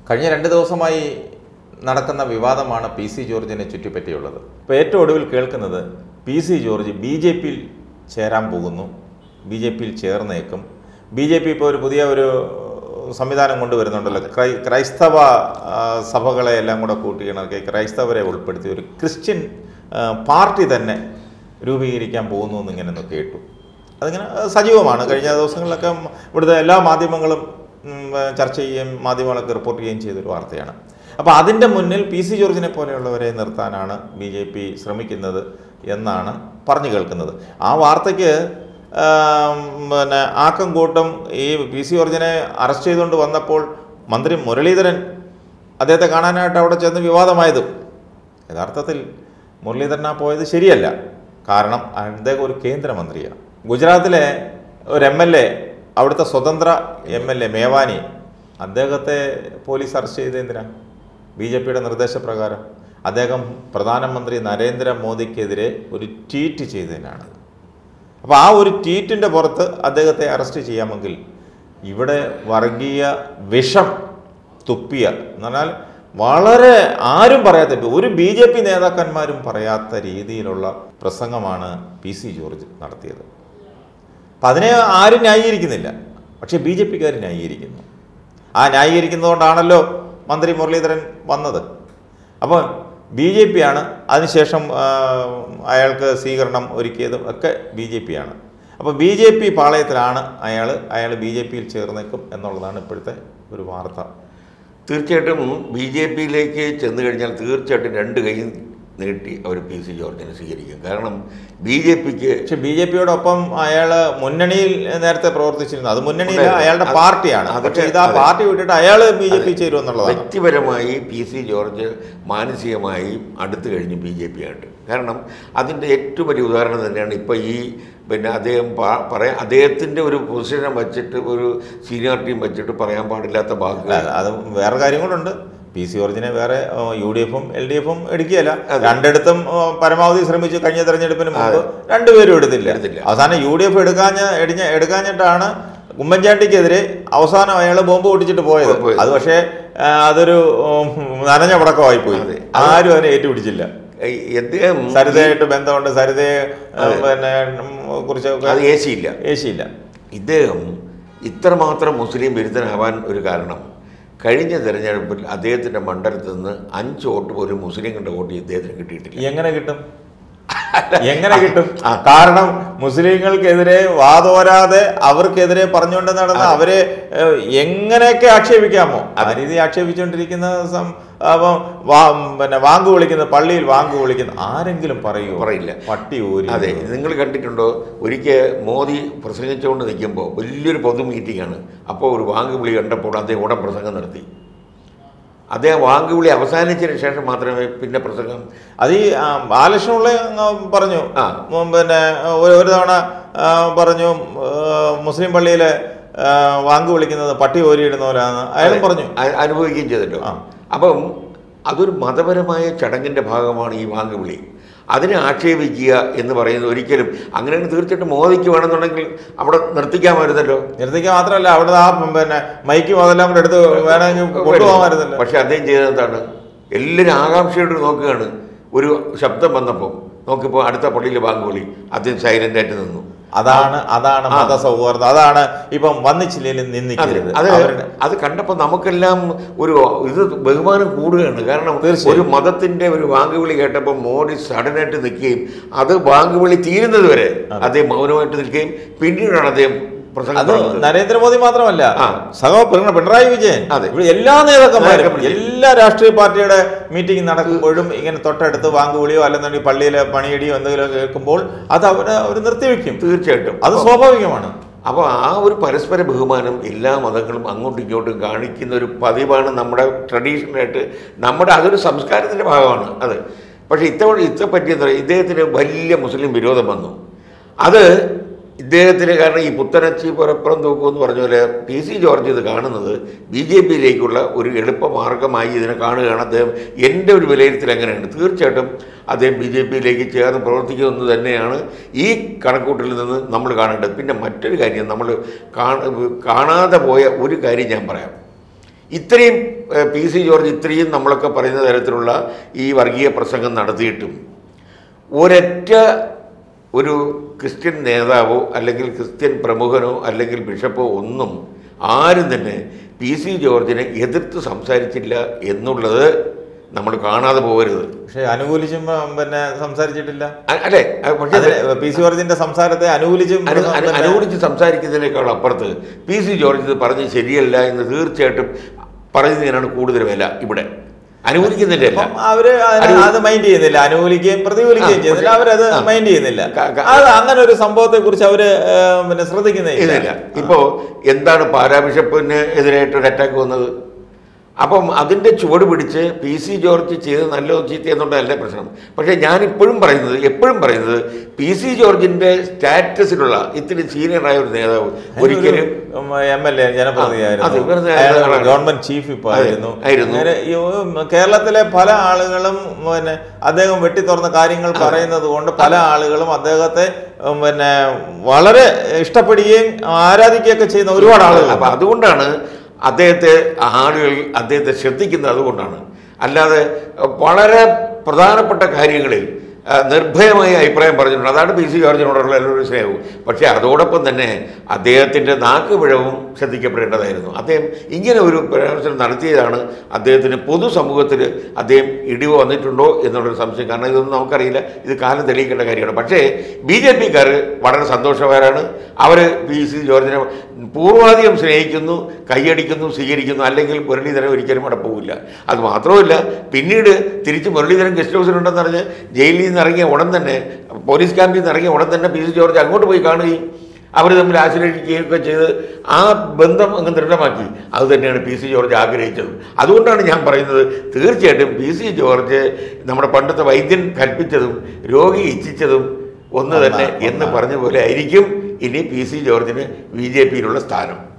കഴിഞ്ഞ രണ്ട് ദിവസമായി നടക്കുന്ന വിവാദമാണ് പി സി ജോർജിനെ ചുറ്റിപ്പറ്റിയുള്ളത് ഇപ്പോൾ ഏറ്റവും ഒടുവിൽ കേൾക്കുന്നത് P C George B J പിയിൽ ചേരാൻ പോകുന്നു ബി ജെ പിയിൽ ചേർന്നേക്കും ബി ജെ പി ഇപ്പോൾ ഒരു പുതിയ ഒരു സംവിധാനം കൊണ്ടുവരുന്നുണ്ടല്ലോ ക്രൈ ക്രൈസ്തവ ആ, സഭകളെ എല്ലാം കൂടെ കൂട്ടിയിണക്കി ക്രൈസ്തവരെ ഉൾപ്പെടുത്തി ഒരു ക്രിസ്ത്യൻ ആ, പാർട്ടി തന്നെ രൂപീകരിക്കാൻ പോകുന്നു എന്നിങ്ങനെ ഒന്ന് കേട്ടു അതിങ്ങനെ ആ, സജീവമാണ് കഴിഞ്ഞ ദിവസങ്ങളിലൊക്കെ ഇവിടുത്തെ എല്ലാ മാധ്യമങ്ങളും ഉം, ചർച്ച ചെയ്യുകയും മാധ്യമങ്ങളൊക്കെ റിപ്പോർട്ട് ചെയ്യുകയും ചെയ്തൊരു വാർത്തയാണ് അപ്പോൾ അതിൻ്റെ മുന്നിൽ പി സി ജോർജിനെ പോലെയുള്ളവരെ നിർത്താനാണ് ബി ജെ പി ശ്രമിക്കുന്നത് എന്നാണ് പറഞ്ഞു കേൾക്കുന്നത് ആ വാർത്തയ്ക്ക് ആം, പിന്നെ ആക്കം കൂട്ടം ഈ പി സി ജോർജിനെ അറസ്റ്റ് ചെയ്തുകൊണ്ട് വന്നപ്പോൾ മന്ത്രി മുരളീധരൻ അദ്ദേഹത്തെ കാണാനായിട്ട് അവിടെ ചെന്ന് വിവാദമായതും യഥാർത്ഥത്തിൽ മുരളീധരൻ ആ പോയത് ശരിയല്ല കാരണം അദ്ദേഹം ഒരു കേന്ദ്രമന്ത്രിയാണ് ഗുജറാത്തിലെ ഒരു എം എൽ എ അവിടുത്തെ സ്വതന്ത്ര എം എൽ എ മേവാനി അദ്ദേഹത്തെ പോലീസ് അറസ്റ്റ് ചെയ്ത് എന്തിനാ ബി ജെ പിയുടെ നിർദ്ദേശപ്രകാരം അദ്ദേഹം പ്രധാനമന്ത്രി നരേന്ദ്രമോദിക്കെതിരെ ഒരു ട്വീറ്റ് ചെയ്തതിനാണ് അപ്പോൾ ആ ഒരു ട്വീറ്റിൻ്റെ പുറത്ത് അദ്ദേഹത്തെ അറസ്റ്റ് ചെയ്യാമെങ്കിൽ ഇവിടെ വർഗീയ വിഷം തുപ്പിയ എന്ന് പറഞ്ഞാൽ വളരെ ആരും പറയാത്ത ഇപ്പൊ ഒരു ബി ജെ പി നേതാക്കന്മാരും പറയാത്ത രീതിയിലുള്ള പ്രസംഗമാണ് പി സി ജോർജ് നടത്തിയത് അപ്പം അതിനെ ആരും ന്യായീകരിക്കുന്നില്ല പക്ഷേ ബി ജെ പിക്കാർ ന്യായീകരിക്കുന്നു ആ ന്യായീകരിക്കുന്നതുകൊണ്ടാണല്ലോ മന്ത്രി മുരളീധരൻ വന്നത് അപ്പോൾ ബി ജെ പി ആണ് അതിനുശേഷം ആ, അയാൾക്ക് സ്വീകരണം ഒരുക്കിയതും ഒക്കെ ബി ജെ പി ആണ് അപ്പോൾ ബി ജെ പി പാളയത്തിലാണ് അയാൾ അയാൾ ബി ജെ പിയിൽ ചേർന്നേക്കും എന്നുള്ളതാണ് ഇപ്പോഴത്തെ ഒരു വാർത്ത തീർച്ചയായിട്ടും ബി ജെ പിയിലേക്ക് ചെന്ന് കഴിഞ്ഞാൽ തീർച്ചയായിട്ടും രണ്ട് കൈ നീട്ടി അവർ പി സി ജോർജിനെ സ്വീകരിക്കും കാരണം ബി ജെ പിക്ക് പക്ഷെ ബി ജെ പിയോടൊപ്പം അയാൾ മുന്നണിയിൽ നേരത്തെ പ്രവർത്തിച്ചിരുന്നു അത് മുന്നണിയില്ല അതെ, അയാളുടെ അത് പാർട്ടിയാണ് അതൊക്കെ പക്ഷേ ഇത് ആ അതെ. പാർട്ടി വിട്ടിട്ട് അയാൾ ബി ജെ പി ചേരും എന്നുള്ളതാണ് വ്യക്തിപരമായി പി സി ജോർജ് മാനസികമായി അടുത്തു കഴിഞ്ഞു ബി ജെ പി ആയിട്ട് കാരണം അതിൻ്റെ ഏറ്റവും വലിയ ഉദാഹരണം തന്നെയാണ് ഇപ്പോൾ ഈ പിന്നെ അദ്ദേഹം പാ- പറയാൻ അദ്ദേഹത്തിൻ്റെ ഒരു പൊസിഷനെ വെച്ചിട്ട് ഒരു സീനിയോറിറ്റിയും വെച്ചിട്ട് പറയാൻ പാടില്ലാത്ത അല്ല, വാക്കുകൾ അത് വേറെ കാര്യം കൊണ്ടുണ്ട് പി സി ഒറിജിനെ വേറെ യു ഡി എഫും എൽ ഡി എഫും എടുക്കുകയല്ല അതെ. രണ്ടിടത്തും ഓ, പരമാവധി ശ്രമിച്ചു കഴിഞ്ഞ തെരഞ്ഞെടുപ്പിന് മുമ്പ് രണ്ടുപേരും എടുത്തില്ല എടുത്തില്ല. അവസാനം യു ഡി എഫ് എടുക്കാഞ്ഞ എടിഞ്ഞ എടുക്കാഞ്ഞിട്ടാണ് ഉമ്മൻചാണ്ടിക്കെതിരെ അവസാനം അയാൾ ബോംബ് പൊട്ടിച്ചിട്ട് പോയത് പോയത്. അത് പക്ഷേ ആ, അതൊരു ഉം, നനഞ്ഞ പടക്കമായി പോയി അതെ. ആരും അതിനെ ഏറ്റുപിടിച്ചില്ല ഈ അദ്ദേഹം സരിതയായിട്ട് ബന്ധമുണ്ട് സരിതയെ ആ, പിന്നെ ഉം, കുറിച്ചൊക്കെ അത് ഏശിയില്ല ഏശിയില്ല ഇദ്ദേഹം ഇത്രമാത്രം മുസ്ലിം വിരുദ്ധനാവാൻ ഒരു കാരണം കഴിഞ്ഞ തെരഞ്ഞെടുപ്പിൽ അദ്ദേഹത്തിൻ്റെ മണ്ഡലത്തിൽ നിന്ന് അഞ്ച് വോട്ട് പോലും മുസ്ലിങ്ങളുടെ വോട്ട് ഇദ്ദേഹത്തിന് കിട്ടിയിട്ടില്ല എങ്ങനെ കിട്ടും എങ്ങനെ കിട്ടും കാരണം മുസ്ലിങ്ങൾക്കെതിരെ വാതോരാതെ അവർക്കെതിരെ പറഞ്ഞുകൊണ്ട് നടന്ന അവരെ ഏഹ്, എങ്ങനെയൊക്കെ ആക്ഷേപിക്കാമോ ആ രീതി ആക്ഷേപിച്ചുകൊണ്ടിരിക്കുന്ന സം- അപ്പം വാ- പിന്നെ വാങ്ക് വിളിക്കുന്ന പള്ളിയിൽ വാങ്ക് വിളിക്കുന്ന ആരെങ്കിലും പറയൂ പറയില്ല. പട്ടി ഊരി അതെ നിങ്ങൾ കണ്ടിട്ടുണ്ടോ ഒരിക്കൽ മോദി പ്രസംഗിച്ചുകൊണ്ട് നിൽക്കുമ്പോൾ വലിയൊരു പൊതു മീറ്റിംഗാണ് അപ്പോൾ ഒരു വാങ്കുവിളി കണ്ടപ്പോൾ അദ്ദേഹം ഉടൻ പ്രസംഗം നടത്തി അദ്ദേഹം വാങ്കുവിളി അവസാനിച്ചതിന് ശേഷം മാത്രമേ പിന്നെ പ്രസംഗം അത് ഈ ആ, ബാലകൃഷ്ണപിള്ള അങ്ങ് പറഞ്ഞു ആ. ഉം, പിന്നെ ഒരു ഒരു തവണ ആ, പറഞ്ഞു ആ, മുസ്ലിം പള്ളിയിലെ ആ, വാങ്ക് വിളിക്കുന്നത് പട്ടി ഓരിയിടുന്ന പോലെയാണ് അയാളും പറഞ്ഞു അ- അനുഭവിക്കുകയും ചെയ്തല്ലോ ആ. അപ്പം അതൊരു മതപരമായ ചടങ്ങിൻ്റെ ഭാഗമാണ് ഈ വാങ്കുവിളി അതിനെ ആക്ഷേപിക്കുക എന്ന് പറയുന്നത് ഒരിക്കലും അങ്ങനെയാണ് തീർച്ചയായിട്ടും മോദിക്ക് വേണമെന്നുണ്ടെങ്കിൽ അവിടെ നിർത്തിക്കാമായിരുന്നല്ലോ നിർത്തിക്കാൻ മാത്രമല്ല അവിടെ ആ പിന്നെ മൈക്കും അതെല്ലാം കൂടെ എടുത്ത് വേണമെങ്കിൽ കൊണ്ടുപോകാമായിരുന്നല്ലോ പക്ഷെ അദ്ദേഹം ചെയ്തത് എന്താണ് എല്ലാവരും ആകാംക്ഷയോട് നോക്കുകയാണ് ഒരു ശബ്ദം വന്നപ്പോൾ നോക്കിയപ്പോൾ അടുത്ത പള്ളിയിൽ വാങ്കുവിളി അദ്ദേഹം സൈലന്റ് ആയിട്ട് നിന്നു അതാണ് അതാണ് ആ. മതസൗഹാർദ്ദം അതാണ് ഇപ്പം വന്നിച്ചില്ലെങ്കിലും അതെ നിന്ദിക്കരുത് അത് അവരുടെ അത് കണ്ടപ്പോൾ നമുക്കെല്ലാം ഒരു ഇത് ബഹുമാനം കൂടുകയാണ് കാരണം തീർച്ചയായും. ഒരു മതത്തിന്റെ ഒരു വാങ്കുവിളി കേട്ടപ്പോൾ മോഡി സഡനായിട്ട് നിൽക്കുകയും അത് വാങ്കുവിളി തീരുന്നത് വരെ അദ്ദേഹം മൗനമായിട്ട് നിൽക്കുകയും പിന്നീടാണ് അദ്ദേഹം പ്രസംഗം അത് തുടങ്ങുന്നത്. നരേന്ദ്രമോദി മാത്രമല്ല ആ. സഹോ പിണ- പിണറായി വിജയൻ അതെ. ഇവിടെ എല്ലാ നേതാക്കന്മാരും നേതാക്കന്മാരും. എല്ലാ രാഷ്ട്രീയ പാർട്ടിയുടെ മീറ്റിംഗ് നടക്കുമ്പോഴും ഇങ്ങനെ തൊട്ടടുത്ത് വാങ്കുവിളിയോ അല്ലെന്നുണ്ടെങ്കിൽ പള്ളിയിലെ പണിയടിയോ എന്തെങ്കിലും കേൾക്കുമ്പോൾ അത് അവര് അവർ നിർത്തിവെക്കും തീർച്ചയായിട്ടും അത് അപ്പോൾ- സ്വാഭാവികമാണ് അപ്പോൾ ആ ഒരു പരസ്പര ബഹുമാനം എല്ലാ മതങ്ങളും അങ്ങോട്ടും ഇങ്ങോട്ടും കാണിക്കുന്ന ഒരു പതിവാണ് നമ്മുടെ ട്രഡീഷണലായിട്ട് നമ്മുടെ അതൊരു സംസ്കാരത്തിൻ്റെ ഭാഗമാണ് അത് പക്ഷേ ഇത്തവണ ഇത്തെ പറ്റിയെന്ന് പറയുക ഇദ്ദേഹത്തിന് വലിയ മുസ്ലിം വിരോധം വന്നു അത് ഇദ്ദേഹത്തിന് കാരണം ഈ പുത്തനച്ചി പുറപ്പുറം തൂക്കും എന്ന് പറഞ്ഞ പോലെ പി സി ജോർജ് ഇത് കാണുന്നത് ബി ജെ പിയിലേക്കുള്ള ഒരു എളുപ്പമാർഗമായി ഇതിനെ കാണുകയാണ് അദ്ദേഹം എൻ്റെ ഒരു വിലയിരുത്തൽ എങ്ങനെയാണ് തീർച്ചയായിട്ടും അദ്ദേഹം ബി ജെ പിയിലേക്ക് ചേർന്ന് പ്രവർത്തിക്കുമെന്ന് തന്നെയാണ് ഈ കണക്കൂട്ടലിൽ നിന്ന് നമ്മൾ കാണേണ്ടത് പിന്നെ മറ്റൊരു കാര്യം നമ്മൾ കാണ കാണാതെ പോയ ഒരു കാര്യം ഞാൻ പറയാം ഇത്രയും ഏഹ്, പി സി ജോർജ് ഇത്രയും നമ്മളൊക്കെ പറയുന്ന തരത്തിലുള്ള ഈ വർഗീയ പ്രസംഗം നടത്തിയിട്ടും ഒരൊറ്റ ഒരു ക്രിസ്ത്യൻ നേതാവോ അല്ലെങ്കിൽ ക്രിസ്ത്യൻ പ്രമുഖനോ അല്ലെങ്കിൽ ബിഷപ്പോ ഒന്നും ആരും തന്നെ പി സി ജോർജിനെ എതിർത്ത് സംസാരിച്ചില്ല എന്നുള്ളത് നമ്മൾ കാണാതെ പോകരുത് പക്ഷെ അനുകൂലിച്ചും ഉം, പിന്നെ സംസാരിച്ചിട്ടില്ല അ- അല്ലേ അത് പക്ഷേ അത് അതിന് പി സി ജോർജിന്റെ സംസാരത്തെ അനുകൂലിച്ചും അനു- അനു- പിന്നെ- അനുകൂലിച്ച് സംസാരിക്കുന്നതിനേക്കാൾ അപ്പുറത്ത് പി സി ജോർജ് ഇത് പറഞ്ഞ് ശരിയല്ല എന്ന് തീർച്ചയായിട്ടും പറയുന്നതിനാണ് കൂടുതൽ വില ഇവിടെ അനുകൂലിക്കുന്നതിൻ്റെ അല്ല അപ്പം അവര് അതിനെ- അനു- അത് മൈൻഡ് ചെയ്യുന്നില്ല അനുകൂലിക്കുകയും പ്രതികൂലിക്കുകയും ആ, ചെയ്യുന്നില്ല പക്ഷേ- അവരത് ആ. മൈൻഡ് ചെയ്യുന്നില്ല ക- ക- അത് അങ്ങനെ ഒരു സംഭവത്തെ കുറിച്ച് അവര് ഏഹ്, പിന്നെ ശ്രദ്ധിക്കുന്നേ ഇല്ല ഇപ്പോ എന്താണ് പാലാ ബിഷപ്പിന് എതിരായിട്ട് ഒരു അറ്റാക്ക് വന്നത് അപ്പം അതിൻ്റെ ചുവട് പിടിച്ച് പി സി ജോർജ് ചെയ്ത് നല്ലതോ ചീത്ത എന്നുള്ളതല്ല പ്രശ്നം പക്ഷേ ഞാൻ ഇപ്പോഴും പറയുന്നത് എപ്പോഴും പറയുന്നത് പി സി ജോർജിൻ്റെ സ്റ്റാറ്റസിലുള്ള ഇത്തിരി സീനിയറായ ഒരു നേതാവ് ഒരിക്കലും എം എൽ എ അതെ, ജനപ്രതിയായിരുന്നു വെറുതെ അയാൾ ആളാണ്. ഗവൺമെന്റ് ചീഫ് ഇപ്പൊ അതെ, ആയിരുന്നു ആയിരുന്നു. അങ്ങനെ ഈ, ഉം, കേരളത്തിലെ പല ആളുകളും പിന്നെ അദ്ദേഹം വെട്ടി തുറന്ന കാര്യങ്ങൾ പറയുന്നത് കൊണ്ട് പല ആളുകളും അദ്ദേഹത്തെ ഉം, പിന്നെ വളരെ ഇഷ്ടപ്പെടുകയും ആരാധിക്കുകയൊക്കെ ചെയ്യുന്ന ഒരുപാട് ആളുകൾ അപ്പൊ അതുകൊണ്ടാണ് അദ്ദേഹത്തെ ആളുകൾ അദ്ദേഹത്തെ ശ്രദ്ധിക്കുന്നത് അതുകൊണ്ടാണ് അല്ലാതെ വളരെ പ്രധാനപ്പെട്ട കാര്യങ്ങളിൽ ആ, നിർഭയമായി അഭിപ്രായം പറഞ്ഞിട്ടുണ്ട് അതാണ് പി സി ജോർജിനോടുള്ള എല്ലാവരും സ്നേഹവും പക്ഷേ അതോടൊപ്പം തന്നെ അദ്ദേഹത്തിൻ്റെ നാക്ക് പിഴവും ശ്രദ്ധിക്കപ്പെടേണ്ടതായിരുന്നു അദ്ദേഹം ഇങ്ങനെ ഒരു പരാമർശനം നടത്തിയതാണ് അദ്ദേഹത്തിന് പൊതുസമൂഹത്തിൽ അദ്ദേഹം ഇടിവ് വന്നിട്ടുണ്ടോ എന്നുള്ളൊരു സംശയം കാരണം ഇതൊന്നും നമുക്കറിയില്ല ഇത് കാലം തെളിയിക്കേണ്ട കാര്യമാണ് പക്ഷേ ബി ജെ പിക്കാർ വളരെ സന്തോഷവാരാണ് അവർ പി സി ജോർജിനെ പൂർവാധികം സ്നേഹിക്കുന്നു കൈയടിക്കുന്നു സ്വീകരിക്കുന്നു അല്ലെങ്കിൽ മുരളീധരൻ ഒരിക്കലും അവിടെ പോകില്ല അത് മാത്രമല്ല പിന്നീട് തിരിച്ച് മുരളീധരൻ ഗസ്റ്റ് ഹൗസിലുണ്ടെന്ന് പറഞ്ഞ് ജയിലിൽ നിന്ന് ഇറങ്ങിയ ഉടൻ തന്നെ പോലീസ് ക്യാമ്പിൽ നിന്ന് ഇറങ്ങിയ ഉടൻ തന്നെ പി സി ജോർജ് അങ്ങോട്ട് പോയി കാണുകയും അവർ തമ്മിൽ ആശ്രയിക്കുകയും ഒക്കെ ചെയ്ത് ആ ബന്ധം അങ്ങ് ദൃഢമാക്കി അത് തന്നെയാണ് പി സി ജോർജ് ആഗ്രഹിച്ചത് അതുകൊണ്ടാണ് ഞാൻ പറയുന്നത് തീർച്ചയായിട്ടും പി സി ജോർജ് നമ്മുടെ പണ്ടത്തെ വൈദ്യൻ കൽപ്പിച്ചതും രോഗി ഇച്ഛിച്ചതും ഒന്ന് തന്നെ എന്ന് പറഞ്ഞ പോലെ ആയിരിക്കും ഇനി പി സി ജോർജിന് ബി ജെ പിയിലുള്ള സ്ഥാനം